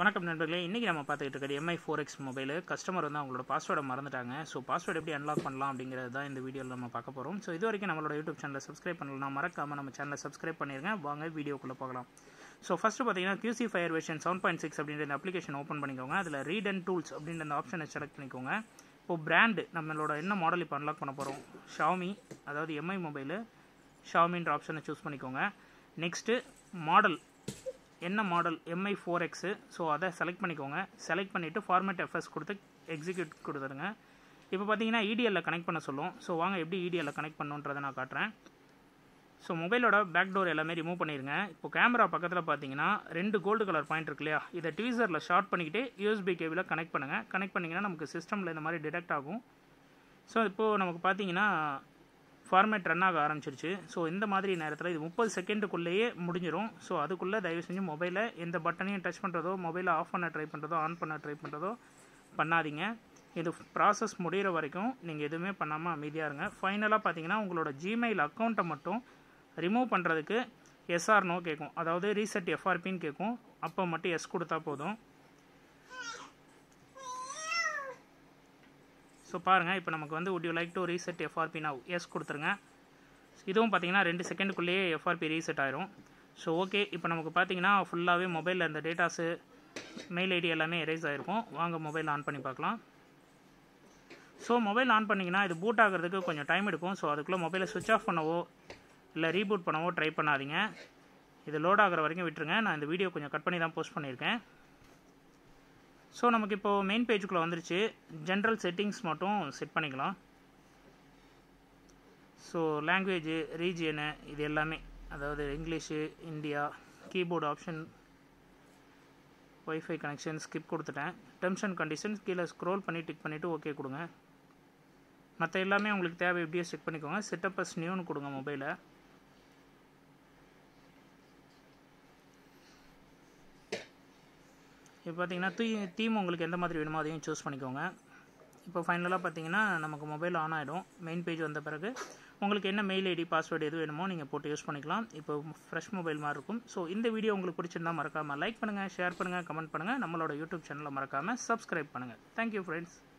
வணக்கம் நண்பர்களே இன்றைக்கி நம்ம பார்த்துக்கிட்டு இருக்கிறது Mi four X mobile customer வந்து அவங்களோட பாஸ்வேர்டை மறந்துட்டாங்க ஸோ பாஸ்வேர்டு எப்படி அன்லாக் பண்ணலாம் அப்படிங்கிறது தான் இந்த வீடியோவில் நம்ம பார்க்க போகிறோம் ஸோ இது வரைக்கும் நம்மளோட யூடியூப் சேனலை சப்ஸ்கிரைப் பண்ணலாம் மறக்காமல் நம்ம சேனலை சப்ஸ்கிரைப் பண்ணிருங்க வாங்க வீடியோக்குள்ளே போகலாம் ஸோ ஃபஸ்ட்டு பார்த்தீங்கன்னா QC fire version seven point six அப்படின்ற இந்த அப்ளிகேஷன் ஓப்பன் பண்ணிக்கோங்க அதில் ரீட் அண்ட் டூல்ஸ் அப்படின்ற அந்த ஆப்ஷனை செலக்ட் பண்ணிக்கோங்க இப்போ பிராண்டு நம்மளோட என்ன மாடல் இப்போ அன்லாக் பண்ண போகிறோம் ஷாமி அதாவது எம்ஐ மொபைலு ஷாமின்ற ஆப்ஷனை சூஸ் பண்ணிக்கோங்க நெக்ஸ்ட்டு மாடல் என்ன model Mi four X so அதை செலக்ட் பண்ணிக்கோங்க செலக்ட் பண்ணிவிட்டு ஃபார்மேட் எஃப்எஸ் கொடுத்து எக்ஸிக்யூட் கொடுத்துருங்க இப்போ பார்த்தீங்கன்னா இடிஎல்ல கனெக்ட் பண்ண சொல்லும் ஸோ வாங்க எப்படி இடிஎல்ல கனெக்ட் பண்ணுன்றதை நான் காட்டுறேன் ஸோ மொபைலோட பேக் டோர் எல்லாமே ரிமூவ் பண்ணிடுங்க இப்போ கேமரா பக்கத்தில் பார்த்தீங்கன்னா ரெண்டு கோல்டு கலர் பாயிண்ட் இருக்கு இல்லையா இதை டீசரில் ஷார்ட் பண்ணிக்கிட்டு யூஎஸ்பி கேபிளில் கனெக்ட் பண்ணுங்கள் கனெக்ட் பண்ணிங்கன்னா நமக்கு சிஸ்டமில் இந்த மாதிரி டிடெக்ட் ஆகும் ஸோ இப்போது நமக்கு பார்த்தீங்கன்னா ஃபார்மேட் ரன் ஆக ஆரம்பிச்சிருச்சு ஸோ இந்த மாதிரி நேரத்தில் இது முப்பது செகண்டுக்குள்ளேயே முடிஞ்சிடும் ஸோ அதுக்குள்ளே தயவு செஞ்சு மொபைலை எந்த பட்டனையும் டச் பண்ணுறதோ மொபைலை ஆஃப் பண்ண ட்ரை பண்ணுறதோ ஆன் பண்ண ட்ரை பண்ணுறதோ பண்ணாதீங்க இது ப்ராசஸ் முடிகிற வரைக்கும் நீங்கள் எதுவுமே பண்ணாமல் அமைதியாக இருங்க ஃபைனலாக பார்த்தீங்கன்னா உங்களோட ஜிமெயில் அக்கௌண்ட்டை மட்டும் ரிமூவ் பண்ணுறதுக்கு எஸ்ஆர் நோ கேட்கும் அதாவது ரீசெட் எஃப்ஆர்பின்னு கேட்கும் அப்போ மட்டும் எஸ் கொடுத்தா போதும் ஸோ பாருங்கள் இப்போ நமக்கு வந்து would you like to reset FRP now yes கொடுத்துருங்க இதுவும் பார்த்தீங்கன்னா ரெண்டு செகண்டுக்குள்ளேயே எஃப்ஆர்பி ரீசெட் ஆயிரும் ஸோ ஓகே இப்போ நமக்கு பார்த்தீங்கன்னா ஃபுல்லாகவே மொபைலில் இருந்த டேட்டாஸு மெயில் ஐடி எல்லாமே எரேஸ் ஆகிருக்கும் வாங்க மொபைல் ஆன் பண்ணி பார்க்கலாம் ஸோ மொபைல் ஆன் பண்ணிங்கன்னா இது பூட் ஆகிறதுக்கு கொஞ்சம் டைம் எடுக்கும் ஸோ அதுக்குள்ளே மொபைலை சுவிட்ச் ஆஃப் பண்ணவோ இல்லை ரீபூட் பண்ணவோ ட்ரை பண்ணாதீங்க இது லோட் ஆகிற வரைக்கும் விட்டுருங்க நான் இந்த வீடியோ கொஞ்சம் கட் பண்ணி தான் போஸ்ட் பண்ணியிருக்கேன் ஸோ நமக்கு இப்போது மெயின் பேஜுக்குள்ளே வந்துருச்சு ஜென்ரல் செட்டிங்ஸ் மட்டும் செட் பண்ணிக்கலாம் ஸோ லாங்குவேஜு ரீஜியனு இது எல்லாமே அதாவது English India keyboard option wifi connection skip கொடுத்துட்டேன் டெர்ம்ஸ் அண்ட் கண்டிஷன்ஸ் கீழே ஸ்க்ரோல் பண்ணி டிக் பண்ணிவிட்டு ஓகே கொடுங்க மற்ற எல்லாமே உங்களுக்கு தேவை எப்படியோ செக் பண்ணிக்கோங்க செட்டப் அஸ் நியூன்னு கொடுங்க மொபைலை இப்போ பார்த்தீங்கன்னா தீ தீம் உங்களுக்கு எந்த மாதிரி வேணுமோ அதையும் சூஸ் பண்ணிக்கோங்க இப்போ ஃபைனலாக பார்த்தீங்கன்னா நமக்கு மொபைல் ஆன் ஆகிடும் மெயின் பேஜ் வந்த பிறகு உங்களுக்கு என்ன மெயில் ஐடி பாஸ்வேர்டு எது வேணுமோ நீங்கள் போட்டு யூஸ் பண்ணிக்கலாம் இப்போ ஃப்ரெஷ் மொபைல் மாதிரி இருக்கும் ஸோ இந்த வீடியோ உங்களுக்கு பிடிச்சிருந்தா மறக்காமல் லைக் பண்ணுங்கள் ஷேர் பண்ணுங்கள் கமெண்ட் பண்ணுங்கள் நம்மளோட யூடியூப் சேனலை மறக்காமல் சப்ஸ்கிரைப் பண்ணுங்கள் தேங்க்யூ ஃப்ரெண்ட்ஸ்